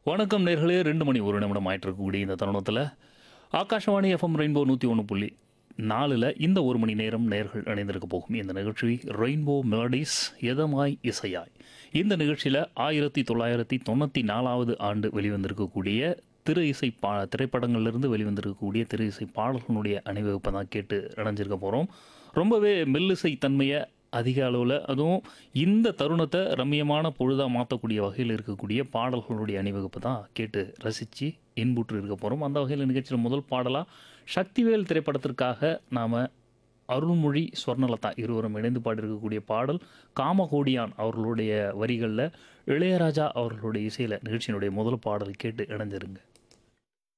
வணக்கம் நேர்களே ரெண்டு மணி ஒரு நிமிடம் ஆயிட்டு இருக்கக்கூடிய இந்த தருணத்தில் ஆகாஷவாணி எஃப்எம் ரெயின்போ நூற்றி ஒன்று புள்ளி நாலில் இந்த ஒரு மணி நேரம் நேர்கள் இணைந்திருக்க போகும் இந்த நிகழ்ச்சி ரெயின்போ மெலடிஸ் எதமாய் இசையாய் இந்த நிகழ்ச்சியில் ஆயிரத்தி தொள்ளாயிரத்தி தொண்ணூற்றி நாலாவது ஆண்டு வெளிவந்திருக்கக்கூடிய திரு இசை பா திரைப்படங்கள்லேருந்து வெளிவந்திருக்கக்கூடிய திரு இசை பாடல்களுடைய அணிவகுப்பை தான் கேட்டு இணைஞ்சிருக்க போகிறோம் ரொம்பவே மெல்லிசை தன்மையை அதிக அளவில் அதுவும் இந்த தருணத்தை ரம்மியமான பொழுதாக மாற்றக்கூடிய வகையில் இருக்கக்கூடிய பாடல்களுடைய அணிவகுப்பு தான் கேட்டு ரசித்து இன்புற்று இருக்க போகிறோம் அந்த வகையில் நிகழ்ச்சியில் முதல் பாடலாக சக்திவேல் திரைப்படத்திற்காக நாம் அருள்மொழி ஸ்வர்ணலதா இருவரும் இணைந்து பாடியிருக்கக்கூடிய பாடல் காமகோடியான் அவர்களுடைய வரிகளில் இளையராஜா அவர்களுடைய இசையில் நிகழ்ச்சியினுடைய முதல் பாடல் கேட்டு இணைஞ்சிருங்க